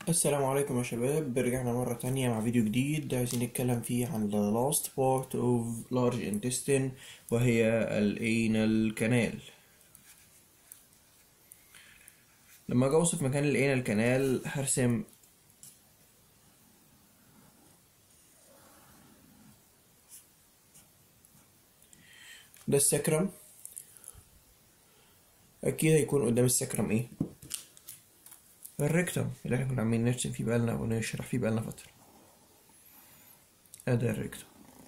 السلام عليكم يا شباب رجعنا مرة تانية مع فيديو جديد عايزين نتكلم فيه عن the last part of large intestine وهي ال anal canal لما اجي اوصف مكان ال anal canal هرسم ده السكرم اكيد هيكون قدام السكرم ايه الريكتم اللي احنا كنا عاملين نرسم فيه بقالنا ونشرح فيه بقالنا فترة ادي الريكتم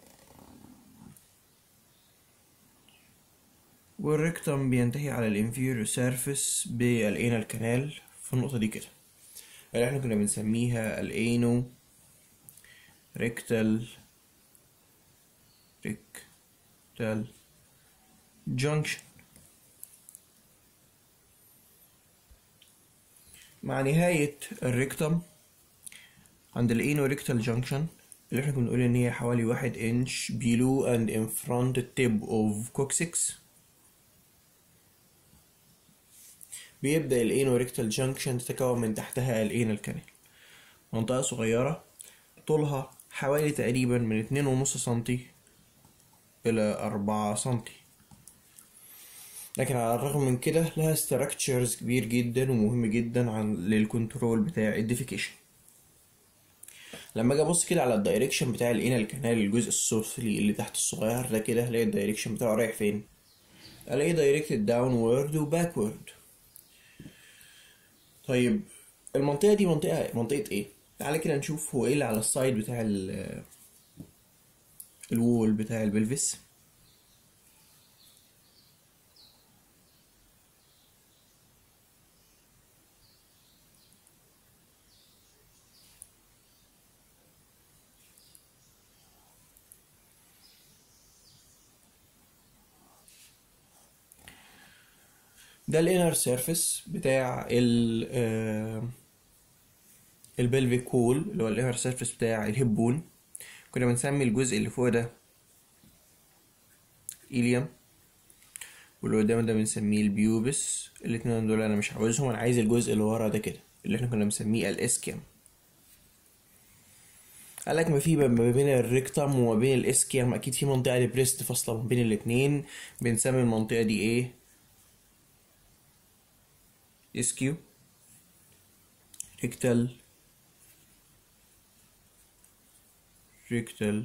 والريكتم بينتهي على الانفيريور سيرفيس بالانال كانال في النقطة دي كده اللي احنا كنا بنسميها الانو ريكتال ريكتال جانكشن مع نهاية الريكتم عند الانو ريكتال جانكشن اللي احنا كنا بنقول ان هي حوالي واحد انش below and in front the tip of coccyx بيبدأ الانو ريكتال جانكشن تتكون من تحتها الانال كانال منطقة صغيرة طولها حوالي تقريبا من اتنين ونص سنتي إلى أربعة سنتي لكن على الرغم من كده لها structures كبير جدا ومهم جدا عن للكنترول بتاع الديفيكيشن لما اجي ابص كده على الدايركشن بتاع الانال كانال الجزء السفلي اللي تحت الصغير ده كده هلاقي الدايركشن بتاعه رايح فين الاقي دايركتد داونورد وباكورد طيب المنطقه دي منطقه منطقه ايه تعالى كده نشوف هو ايه اللي على السايد بتاع ال الوول بتاع البلفس ده الانر سيرفيس بتاع ال البلفيك وول اللي هو الانر سيرفيس بتاع الهيب بون كنا بنسمي الجزء اللي فوق ده إليوم واللي قدام ده بنسميه البيوبس الاتنين دول انا مش عاوزهم انا عايز الجزء اللي ورا ده كده اللي احنا كنا بنسميه الاسكيم قالك ما في ما بين الريكتم وما بين الاسكيم اكيد في منطقه ديبريست فاصله ما بين الاتنين بنسمي المنطقه دي ايه اسكيو ريكتال ريكتال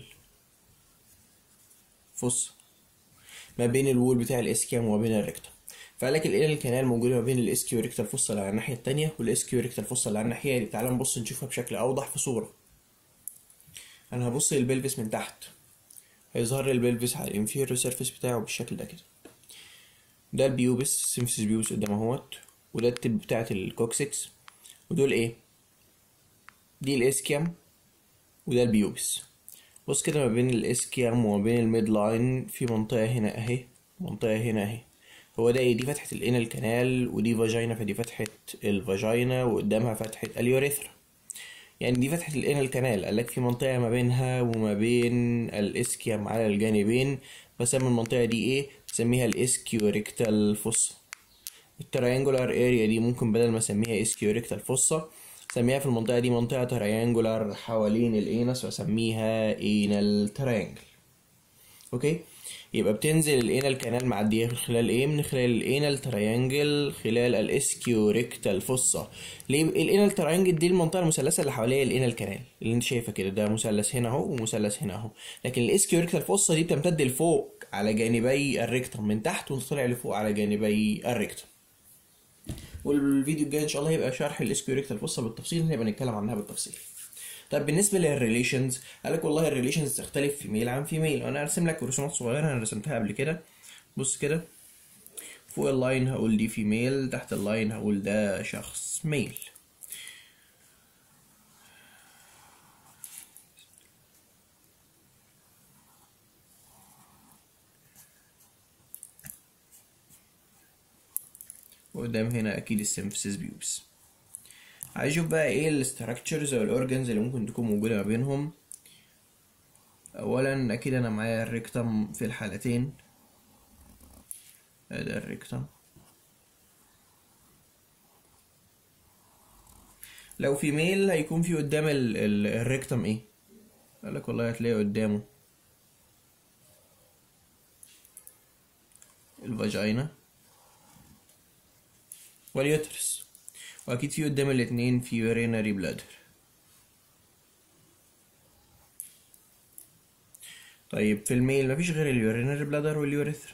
فص ما بين الوول بتاع الاسكيام وما بين الريكتم فقالك الانال كانال موجودة ما بين الاسكيو ريكتال فص اللي على الناحية التانية والاسكيو ريكتال فص اللي على الناحية دي تعالى نبص نشوفها بشكل أوضح في صورة أنا هبص للبلفس من تحت هيظهر لي البلفس على الانفيريور سيرفيس بتاعه بالشكل ده كده ده البيوبس سيمفيس بيوبس قدام اهوت وده التب بتاعت الكوكسكس ودول ايه دي الاسكيام وده البيوبس بص كده ما بين الاسكيام وما بين الميد لاين في منطقة هنا اهي منطقة هنا اهي هو ده ايه دي فتحة الانال كانال ودي فاجينا فدي فتحة الفاجينا وقدامها فتحة اليوريثرا يعني دي فتحة الانال كانال قالك في منطقة ما بينها وما بين الاسكيام على الجانبين بسمي المنطقة دي ايه بسميها الاسكيو ريكتال فوسا التريانجولار اريا دي ممكن بدل ما اسميها اسكيو ريكتال فوسا اسميها في المنطقة دي منطقة تريانجولار حوالين الانس واسميها انال تريانجل اوكي يبقى بتنزل الانال كانال معدية من خلال ايه من خلال الانال تريانجل خلال الاسكيو ريكتال فوسا ليه الانال تريانجل دي المنطقة المثلثة اللي حواليها الانال كانال اللي انت شايفة كده ده مثلث هنا اهو ومثلث هنا اهو لكن الاسكيو ريكتال فوسا دي بتمتد لفوق على جانبي الريكتم من تحت وتطلع لفوق على جانبي الريكتم والفيديو الجاي ان شاء الله هيبقى شرح الاسكيوريكتال فوسا بالتفصيل هنبقى نتكلم عنها بالتفصيل طب بالنسبه للريليشنز قالك والله الريليشنز تختلف في ميل عن في ميل وانا ارسم لك رسومات صغيره انا رسمتها قبل كده بص كده فوق اللاين هقول دي فيميل تحت اللاين هقول ده شخص ميل وقدام هنا اكيد السيمفيسيس بيوبس عايز اشوف بقى ايه الاستراكشرز او الاورجنز اللي ممكن تكون موجوده ما بينهم اولا اكيد انا معايا الريكتم في الحالتين ده الريكتم لو في ميل هيكون في قدام ال- ال- الريكتم ايه قال لك والله هتلاقي قدامه الفاجينا واليوترس واكيد في قدام الاتنين في يورينري بلادر طيب في الميل مفيش غير اليورينري بلادر واليوريثرا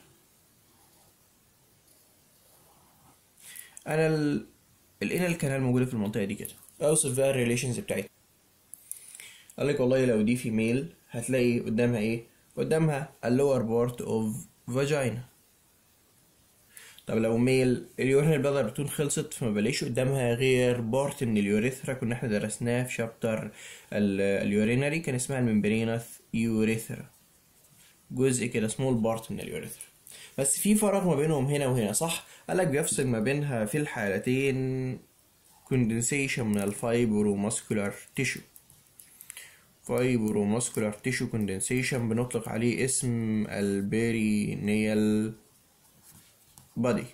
انا ال... الانال كانال موجوده في المنطقه دي كده اوصف بقى الريليشنز بتاعتها قال لك والله لو دي فيميل هتلاقي قدامها ايه قدامها اللور بارت اوف فاجينا طب لو ميل اليورينال بلادر بتكون خلصت فما بلاقيش قدامها غير بارت من اليوريثرا كنا احنا درسناه في شابتر اليورينري كان اسمها الممبرينث يوريثرا جزء كده سمول بارت من اليوريثرا بس في فراغ ما بينهم هنا وهنا صح قالك بيفصل ما بينها في الحالتين كوندنسيشن من الفايبروماسكولار تيشو فايبروماسكولار تيشو كوندنسيشن بنطلق عليه اسم البيرينيال بادي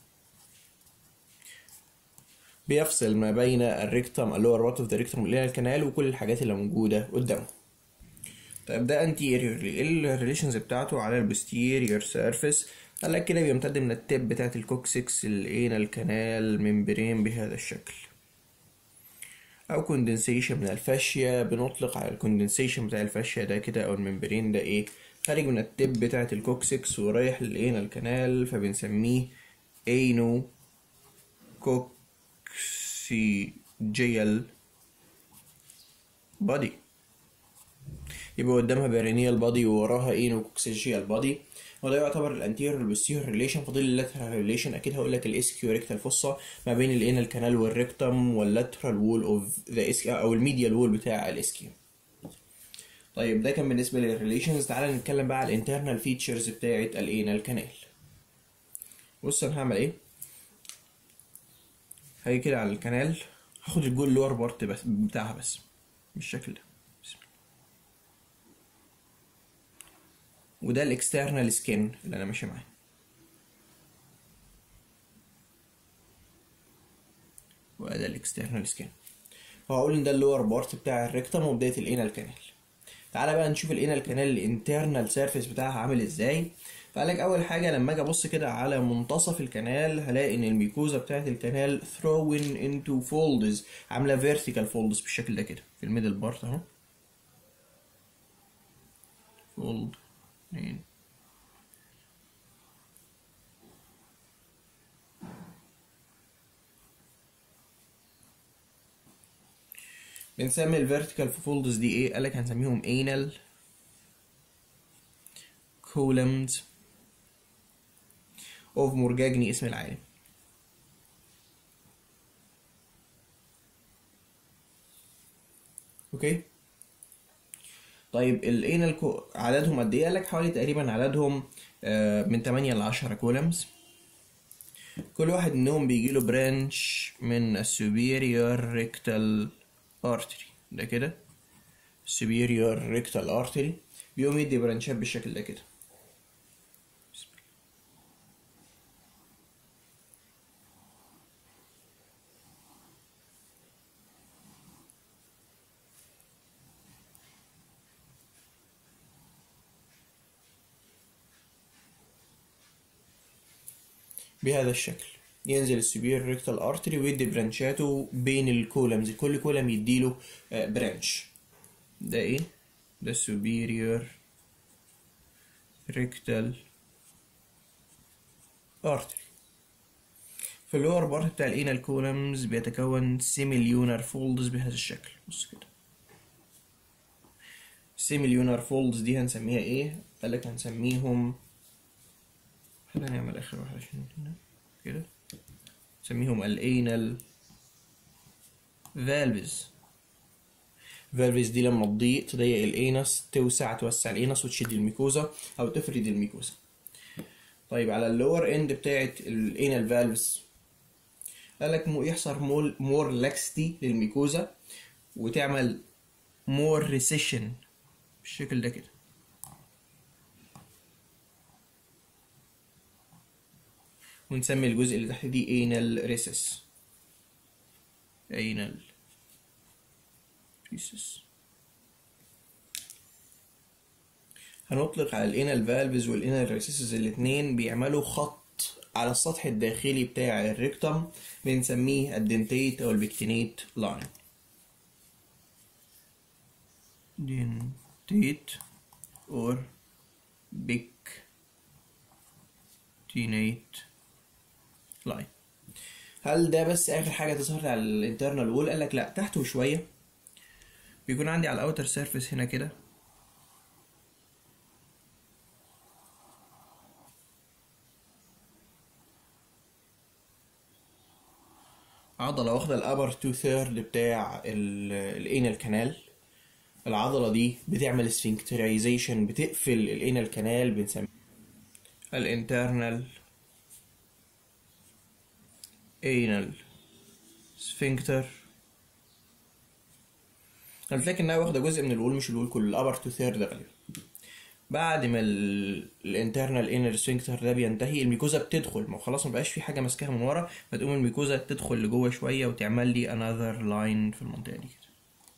بيفصل ما بين الريكتم اللور بارت اوف ذا ريكتم والى الكنال وكل الحاجات اللي موجوده قدامه طيب ده anteriorly ايه الريليشنز بتاعته على البوستيريور سيرفيس قال لك كده بيمتد من التب بتاعت الكوكسكس الانال كانال ممبرين بهذا الشكل او كوندنسيشن من الفاشيا بنطلق على الكوندنسيشن بتاع الفاشيا ده كده او الممبرين ده ايه خارج من التب بتاعت الكوكسكس ورايح للانال كانال فبنسميه انو كوكسيجيال بادي يبقى قدامها بيرينيال بادي ووراها اينو كوكسيجيال بادي وده يعتبر الانتيريور والبوستيريور ريليشن فاضل اللاترال ريليشن اكيد هقول لك الاسكيو ريكتال فوسا ما بين الانال كانال والريكتم واللاترال وول اوف ذا اسكيو او الميديال وول بتاع الاسكيو طيب ده كان بالنسبه للريليشنز تعالى نتكلم بقى على الانترنال فيتشرز بتاعه الانال كانال بص انا هعمل ايه هاجي كده على الكنال هاخد الجول اللور بارت بس بتاعها بس بالشكل ده بسم الله. وده الاكسترنال سكين اللي انا ماشي معاه وده الاكسترنال سكين وهقول ان ده اللور بارت بتاع الريكتم وبدايه الانال كانال تعالى بقى نشوف الانال كانال الانترنال سيرفيس بتاعها عامل ازاي فقالك اول حاجه لما اجي ابص كده على منتصف الكنال هلاقي ان الميكوزا بتاعت الكنال thrown into folds عامله vertical folds بالشكل ده كده في الميدل بارت اهو fold اتنين بنسمي الفيرتيكال فولدز دي ايه قالك هنسميهم anal columns of مورجاجني اسم العالم اوكي طيب الانال كو... عددهم قد ايه قالك حوالي تقريبا عددهم آه، من 8 ل 10 كولمز كل واحد منهم بيجي له برانش من السوبيريور ريكتال ارتري ده كده superior rectal artery بيقوم يدي برانشات بالشكل ده كده بهذا الشكل ينزل السوبير ريكتال ارتري ويدي برانشاته بين الكولمز كل كولم يديله برانش ده ايه ده superior rectal artery في اللور بارت بتاع الانال كولمز بيتكون سيميليونر فولدز بهذا الشكل بص كده سيميليونر فولدز دي هنسميها ايه قال لك هنسميهم خلينا نعمل اخر واحده عشان هنا كده نسميهم الانال فالفز فالفز دي لما تضيق تضيق الانس توسع توسع الانس وتشد الميكوزا او تفرد الميكوزا طيب على اللور اند بتاعت الانال فالفز قال لك يحصل مور مور لاكستي للميكوزا وتعمل مور ريسيشن بالشكل ده كده ونسمي الجزء اللي تحت دي anal recess anal ريسس هنطلق على الانال فالفز والانال ريسيسز الاتنين بيعملوا خط على السطح الداخلي بتاع الريكتم بنسميه الدنتيت او البكتينيت لاين دنتيت or بكتينيت لاين هل ده بس اخر حاجه تظهر على الانترنال وول قال لك لا تحته شويه بيكون عندي على الاوتر سيرفيس هنا كده عضلة واخدة الأبر تو ثيرد بتاع الانال كانال العضلة دي بتعمل سفنكترايزيشن بتقفل الانال كانال بنسميه الانترنال anal sphincter قلت لك انها واخده جزء من الول مش الول كله الابر تو ثيرد غالبا بعد ما الانترنال انر سفنكتر ده بينتهي الميكوزا بتدخل ما هو خلاص ما بقاش في حاجه ماسكاها من ورا فتقوم الميكوزا تدخل لجوه شويه وتعمل لي another line في المنطقه دي كده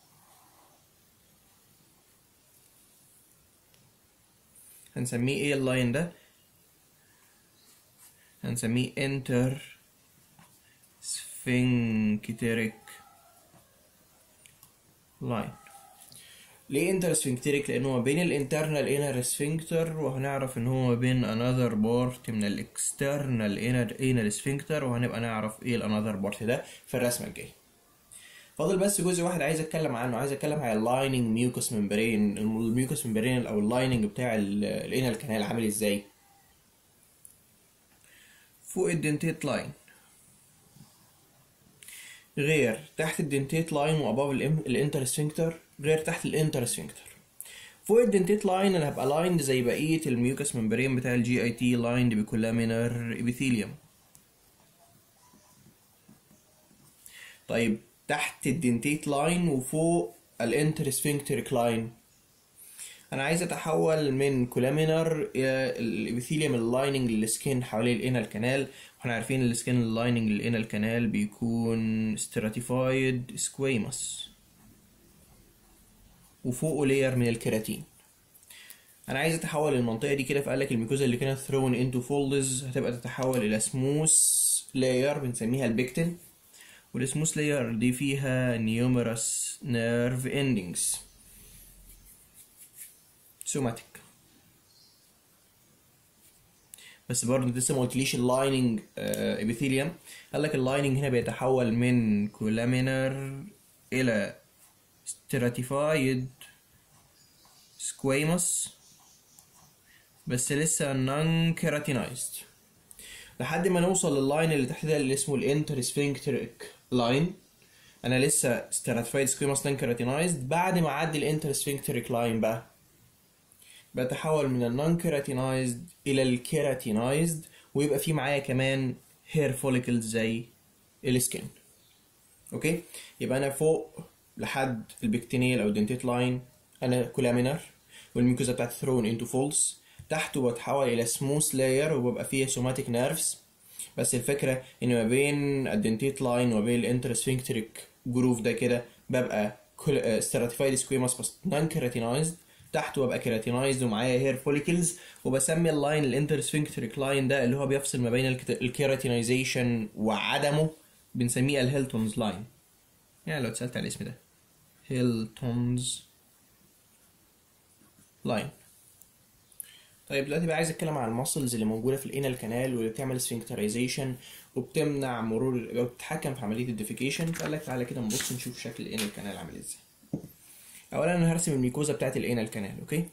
هنسميه ايه اللاين ده هنسميه انتر سفنكتريك لاين ليه انتر سفنكتريك لانه ما بين الانترنال انر سفنكتر وهنعرف ان هو ما بين انذر بارت من الاكسترنال انر انر سفنكتر وهنبقى نعرف ايه الانذر بارت ده في الرسمه الجايه فاضل بس جزء واحد عايز اتكلم عنه عايز اتكلم على اللايننج ميوكس ممبرين الميوكس ممبرين او اللايننج بتاع الانال كانال عامل ازاي فوق الدنتيت لاين غير تحت الدنتيت لاين واباف الانتر سفنكتر غير تحت الانتر سفنكتر فوق الدنتيت لاين انا هبقى لايند زي بقيه الميوكس ممبرين بتاع الجي اي تي لايند بكولامينر ابيثيليوم طيب تحت الدنتيت لاين وفوق الانتر سفنكتريك لاين انا عايز اتحول من كولامينر الى الابيثيليوم اللايننج للسكين حوالين الانال كانال واحنا عارفين السكين اللايننج للانال كانال بيكون stratified سكويموس وفوقه لير من الكيراتين انا عايز اتحول المنطقه دي كده فقال لك الميكوزا اللي كانت thrown into folds هتبقى تتحول الى سموث لاير بنسميها البيكتين والسموث لاير دي فيها numerous nerve endings سوماتيك بس برضه انت لسه ما قلتليش اللايننج ابيثيليوم قال لك اللايننج هنا بيتحول من كولامينر الى stratified squamous بس لسه non keratinized لحد ما نوصل لللاين اللي تحت ده اللي اسمه الانتر سفنكتريك لاين انا لسه stratified squamous non keratinized بعد ما اعدي الانتر سفنكتريك لاين بقى بتحول من النون كيراتينايزد الى الكيراتينايزد ويبقى في معايا كمان هير فوليكلز زي السكين اوكي يبقى انا فوق لحد البكتينيل او الدنتيت لاين انا كولامينر والميكوزا بتاعتي ثرون انتو فولز تحته بتحول الى سموث لاير وببقى فيها سوماتيك نيرفز بس الفكره ان ما بين الدنتيت لاين وما بين الانترسفنكتريك جروف ده كده ببقى ستراتيفايد سكويموس بس نون كيراتينايزد تحته ببقى كيراتينايزد ومعايا هير فوليكلز وبسمي اللاين الانترسفنكتريك لاين ده اللي هو بيفصل ما بين الكيراتينايزيشن وعدمه بنسميه الهيلتونز لاين يعني لو اتسالت على الاسم ده هيلتونز لاين طيب دلوقتي بقى عايز اتكلم عن الماسلز اللي موجوده في الانال كانال واللي بتعمل سفنكترايزيشن وبتمنع مرور او بتتحكم في عمليه الديفيكيشن فقال لك تعالى كده نبص نشوف شكل الانال كانال عامل ازاي اولا انا هرسم الميكوزا بتاعت الانال كانال اوكي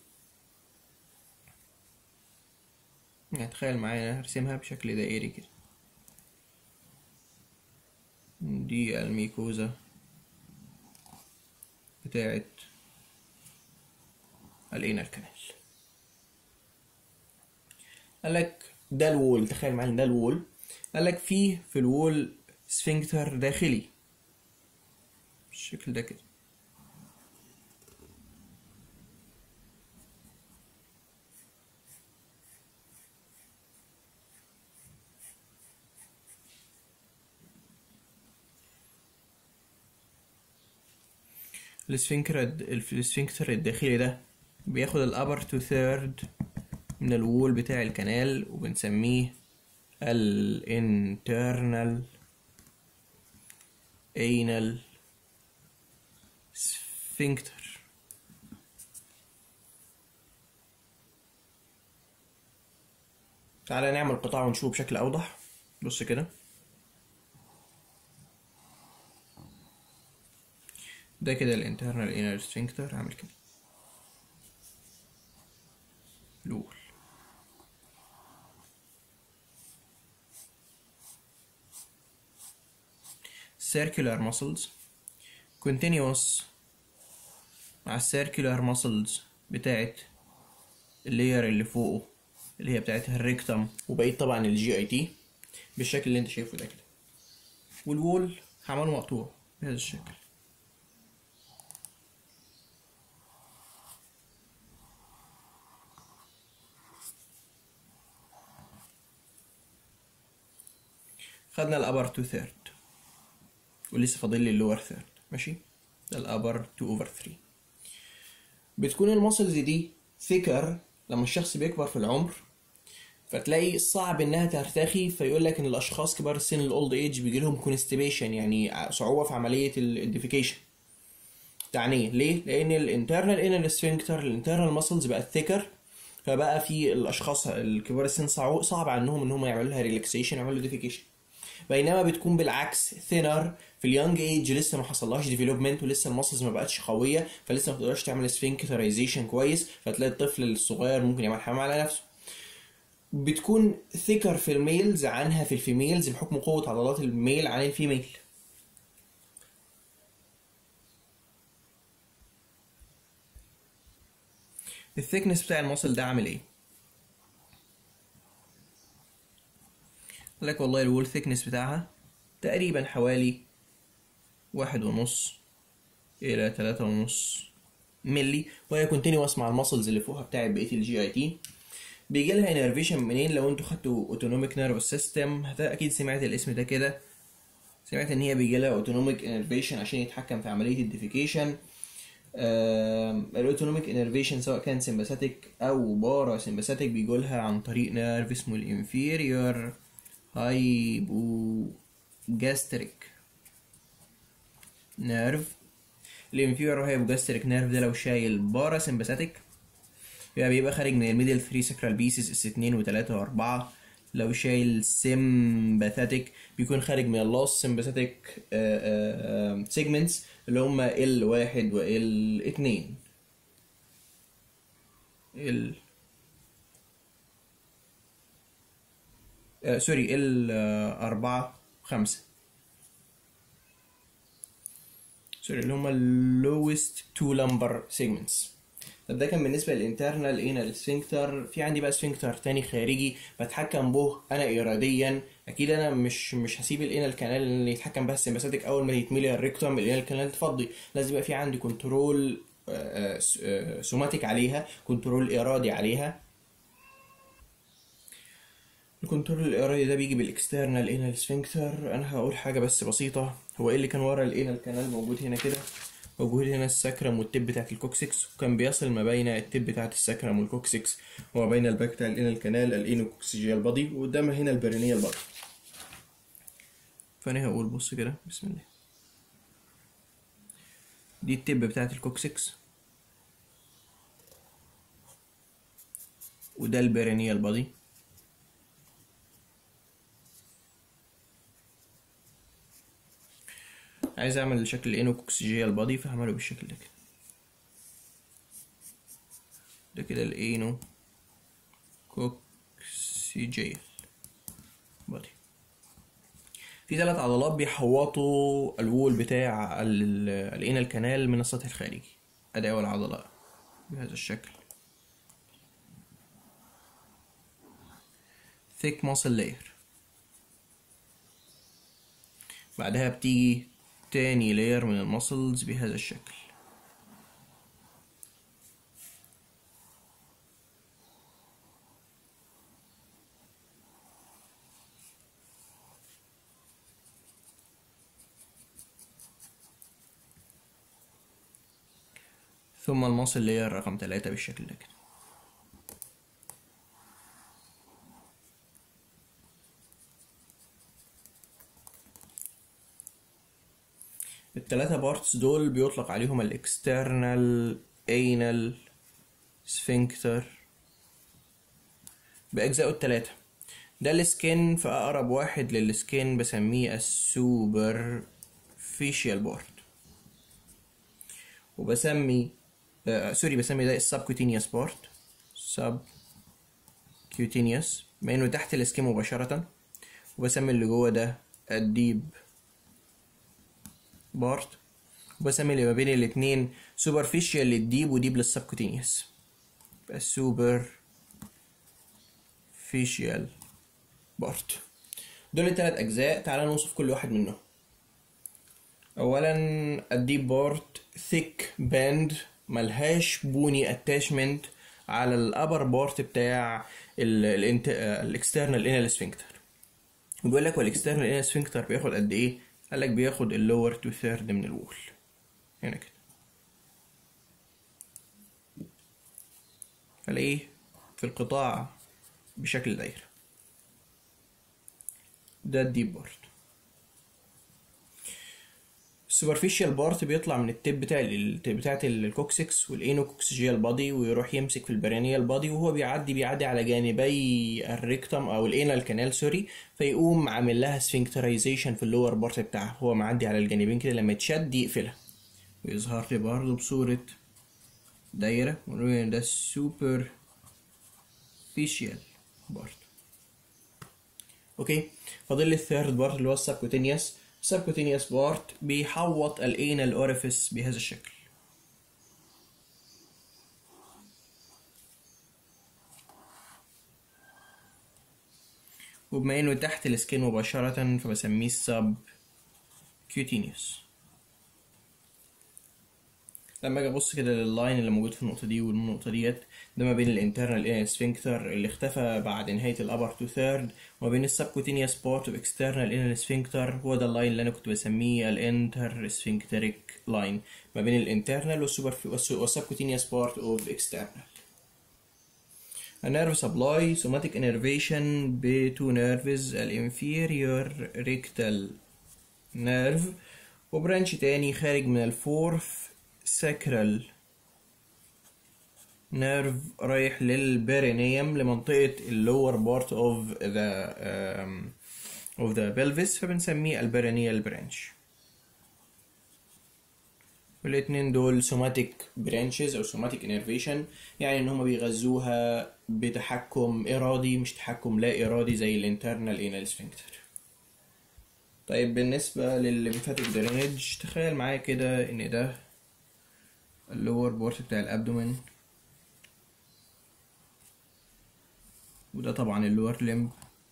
يعني تخيل معايا انا هرسمها بشكل دائري كده دي الميكوزا بتاعت الانال كانال قال لك ده الوول تخيل معايا ده الوول قال لك فيه في الوول سفنكتر داخلي بالشكل ده كده السفنكتر السفنكتر الداخلي ده بياخد الابر تو ثيرد من الوول بتاع الكنال وبنسميه الانترنال anal sphincter تعالى نعمل قطاع ونشوفه بشكل أوضح بص كده ده كده الانترنال انال sphincter هعمل كده الأول circular muscles continuous مع السيركولار muscles بتاعت اللاير اللي فوقه اللي هي بتاعتها الريكتم وبقيت طبعا الجي اي تي بالشكل اللي انت شايفه ده كده والوول هعمله مقطوع بهذا الشكل خدنا الابر تو ثيرد ولسه فاضل لي اللور ثيرد ماشي ده الابر 2 اوفر 3 بتكون المسلز دي ثيكر لما الشخص بيكبر في العمر فتلاقي صعب انها ترتخي فيقول لك ان الاشخاص كبار السن الاولد ايج بيجي لهم كونستيبيشن يعني صعوبه في عمليه الديفيكيشن تعنيه ليه لان الانترنال انال سفنكتر الانترنال ماسلز بقت ثيكر فبقى في الاشخاص الكبار السن صعو- صعب عنهم ان هم يعملوا لها ريلاكسيشن يعملوا ديفيكيشن بينما بتكون بالعكس ثينر في اليونج ايج لسه ما حصلهاش ديفلوبمنت ولسه الماسلز ما بقتش قويه فلسه ما تقدرش تعمل سفنكترايزيشن كويس فتلاقي الطفل الصغير ممكن يعمل حمام على نفسه بتكون ثيكر في الميلز عنها في الفيميلز بحكم قوه عضلات الميل عن الفيميل الثيكنس بتاع المصل ده عامل ايه قال لك والله الوول ثيكنس بتاعها تقريبا حوالي واحد ونص إلى تلاتة ونص ملي وهي كونتينوس مع المسلز اللي فوقها بتاعت بقية الجي اي تي بيجي لها انرفيشن منين لو انتوا خدتوا اوتونوميك نيرفس سيستم اكيد سمعت الاسم ده كده سمعت ان هي بيجي لها اوتونوميك انرفيشن عشان يتحكم في عمليه الديفيكيشن الاوتونوميك انرفيشن سواء كان سمباثيك او بارا سمباثيك بيجي لها عن طريق نيرف اسمه الانفيريور هايبوجاستريك نيرف الانفيريور هايبوجاستريك نيرف ده لو شايل بارا سمباثيك يبقى بيبقى خارج من الميدل 3 ساكرال بيسز اس 2 و3 و4 لو شايل سمباثيك بيكون خارج من اللاست سمباثيك سيجمنتس اللي هم ال 1 و ال 2 ال آه سوري ال 4 5 سوري اللي هم اللوست تو لمبر سيجمنتس طب ده كان بالنسبه للانترنال انال سفنكتر في عندي بقى سفنكتر تاني خارجي بتحكم به انا اراديا اكيد انا مش مش هسيب الانال كانال اللي يتحكم بها السمباثيك اول ما يتملي الريكتوم الانال كانال تفضي لازم يبقى في عندي كنترول سوماتيك عليها كنترول ارادي عليها الكنترول الارادي ده بيجي بالاكسترنال انال سفنكتر انا هقول حاجه بس بسيطه هو ايه اللي كان ورا الانال كانال موجود هنا كده موجود هنا السكرم والتب بتاعت الكوكسكس وكان بيصل ما بين التب بتاعت السكرم والكوكسكس وما بين الباك بتاع الانال كانال الانوكوكسيجيال بادي وقدامها هنا البرينيال بادي فانا هقول بص كده بسم الله دي التب بتاعت الكوكسكس وده البرينيال بادي عايز اعمل شكل الانوكوكسيجيال بادي فهعمله بالشكل ده كده ده كده الانو كوكسيجيال بادي في ثلاث عضلات بيحوطوا الوول بتاع الانال كانال من السطح الخارجي ادي اول عضله بهذا الشكل thick muscle layer بعدها بتيجي تاني لاير من المسلز بهذا الشكل ثم المصل اللي هي الرقم تلاتة بالشكل ده كده التلاتة بارتس دول بيطلق عليهم الاكسترنال anal sphincter بأجزائه التلاتة ده السكين في أقرب واحد للسكين بسميه السوبر فيشيال بارت وبسمي آه سوري بسمي ده السبكوتينيوس بارت سب كيوتينيوس بما انه تحت السكين مباشرة وبسمي اللي جوه ده الديب بارت وبسمي اللي ما بين الاتنين سوبرفيشال للديب وديب للسبكوتينيوس يبقى سوبر فيشيال بارت دول التلات أجزاء تعالى نوصف كل واحد منهم أولا الديب بارت ثيك باند ملهاش بوني اتاشمنت على الابر بارت بتاع الاكسترنال انال سفنكتر وبيقول لك والاكسترنال انال سفنكتر بياخد قد ايه قال لك بياخد اللور تو ثيرد من الوول هنا كده هلاقيه في القطاع بشكل دايرة ده الديب بارت السوبرفيشال بارت بيطلع من التب بتاع بتاعت الكوكسكس والانوكوكسجيال بادي ويروح يمسك في البرانيال بادي وهو بيعدي بيعدي على جانبي الريكتم او الانال كانال سوري فيقوم عامل لها سفنكترايزيشن في اللور بارت بتاعها هو معدي على الجانبين كده لما يتشد يقفلها ويظهر لي برضه بصورة دايرة ونقول ان ده السوبر فيشيال بارت اوكي فاضل لي الثيرد بارت اللي هو السبكوتينيوس subcutaneous بارت بيحوط الانال اوريفيس بهذا الشكل وبما انه تحت السكين مباشرة فبسميه السب كيوتينيوس لما اجي ابص كده لللاين اللي موجود في النقطة دي والنقطة ديت ده ما بين الانترنال انال سفنكتر اللي اختفى بعد نهاية الابر تو ثيرد وما بين السبكوتينيوس بارت واكسترنال انال سفنكتر هو ده اللاين اللي انا كنت بسميه الانتر سفنكتريك لاين ما بين الانترنال والسوبر والسبكوتينيوس بارت اوف اكسترنال النيرف سبلاي somatic innervation ب two nerves الانفيريور ريكتال نيرف وبرانش تاني خارج من الفورث ساكرال نيرف رايح للبرينيوم لمنطقة اللور بارت اوف ذا اوف ذا pelvis فبنسميه البرينيال برانش والاتنين دول سوماتيك برانشز او سوماتيك انرفيشن يعني ان هما بيغذوها بتحكم ارادي مش تحكم لا ارادي زي الانترنال انال سفنكتر طيب بالنسبة للليمفاتيك درينج تخيل معايا كده ان ده اللور بورت بتاع الابدومين وده طبعا اللور لمب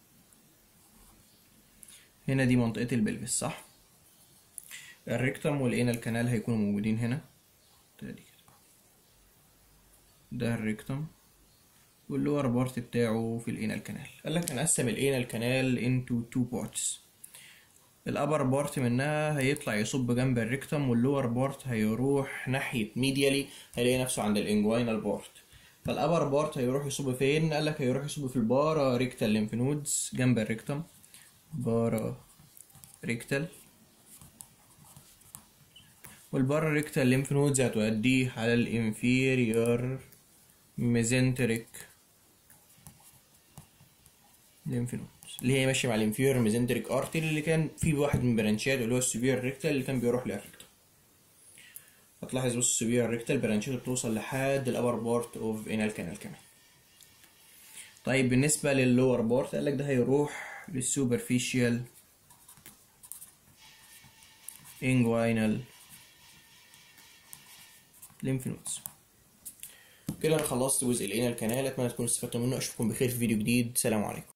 هنا دي منطقة البلفس صح الريكتم والانال كانال هيكونوا موجودين هنا ده ده الريكتم واللور بارت بتاعه في الانال كانال قال لك هنقسم الانال كانال into two parts الابر بارت منها هيطلع يصب جنب الريكتم واللور بارت هيروح ناحية ميديالي هيلاقي نفسه عند الانجوينال بارت فالابر بارت هيروح يصب فين قال لك هيروح يصب في البارا ريكتال ليمف نودز جنب الريكتم بارا ريكتال والبارا ريكتال ليمف نودز هتوديه على الانفيريور ميزنتريك ليمف نودز اللي هي ماشيه مع الانفيريور ميزنتريك ارتري اللي كان فيه واحد من برانشات اللي هو السوبير ريكتال اللي كان بيروح للريكتال هتلاحظ بص السوبير ريكتال برانشاته بتوصل لحد الابر بارت اوف انال كانال كمان طيب بالنسبه لللور بارت قال لك ده هيروح للسوبرفيشال انجوينال ليمف نودز كده انا خلصت جزء الانال كانال اتمنى تكونوا استفدتوا منه اشوفكم بخير في فيديو جديد سلام عليكم